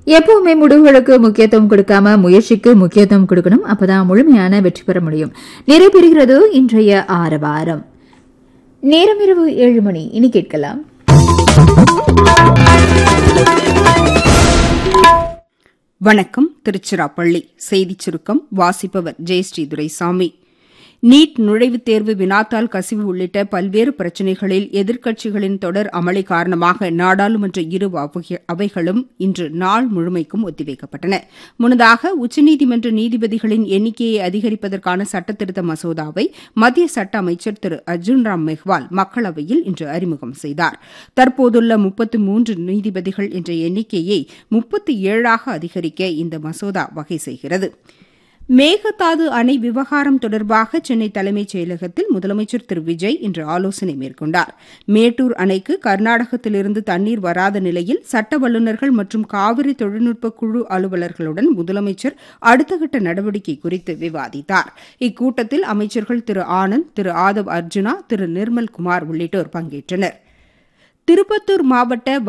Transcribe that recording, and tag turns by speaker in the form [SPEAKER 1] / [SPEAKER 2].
[SPEAKER 1] எப்பவுமே முடிவுகளுக்கு முக்கியத்துவம் கொடுக்காம முயற்சிக்கு முக்கியத்துவம் கொடுக்கணும் அப்பதான் முழுமையான வெற்றி பெற முடியும் நிறைவேறுகிறது இன்றைய ஆரவாரம் நேரம் இரவு ஏழு மணி இனி கேட்கலாம்
[SPEAKER 2] வணக்கம் திருச்சிராப்பள்ளி செய்திச் சுருக்கம் வாசிப்பவர் ஜெயஸ்ரீ துரைசாமி நீட் நுழைவுத் தேர்வு வினாத்தாள் கசிவு உள்ளிட்ட பல்வேறு பிரச்சினைகளில் எதிர்க்கட்சிகளின் தொடர் அமளி காரணமாக நாடாளுமன்ற இரு அவை- அவைகளும் இன்று நாள் முழுமைக்கும் ஒத்திவைக்கப்பட்டன முன்னதாக உச்சநீதிமன்ற நீதிபதிகளின் எண்ணிக்கையை அதிகரிப்பதற்கான சட்டத்திருத்த மசோதாவை மத்திய சட்ட அமைச்சர் திரு அர்ஜுன் ராம் மெஹ்வால் மக்களவையில் இன்று அறிமுகம் செய்தார் தற்போதுள்ள முப்பத்து மூன்று நீதிபதிகள் என்ற எண்ணிக்கையை முப்பத்தி ஏழாக அதிகரிக்க இந்த மசோதா வகை செய்கிறது மேகதாது அணை விவகாரம் தொடர்பாக சென்னை தலைமைச் செயலகத்தில் முதலமைச்சர் திரு விஜய் இன்று ஆலோசனை மேற்கொண்டார் மேட்டூர் அணைக்கு கர்நாடகத்திலிருந்து தண்ணீர் வராத நிலையில் சட்ட வல்லுநர்கள் மற்றும் காவிரி தொழில்நுட்ப குழு அலுவலர்களுடன் முதலமைச்சர் அடுத்த கட்ட நடவடிக்கை குறித்து விவாதித்தார் இக்கூட்டத்தில் அமைச்சர்கள் திரு ஆனந்த் திரு ஆதவ் அர்ஜுனா திரு நிர்மல் குமார் உள்ளிட்டோர் பங்கேற்றனர் திருப்பத்தூர் மாவட்ட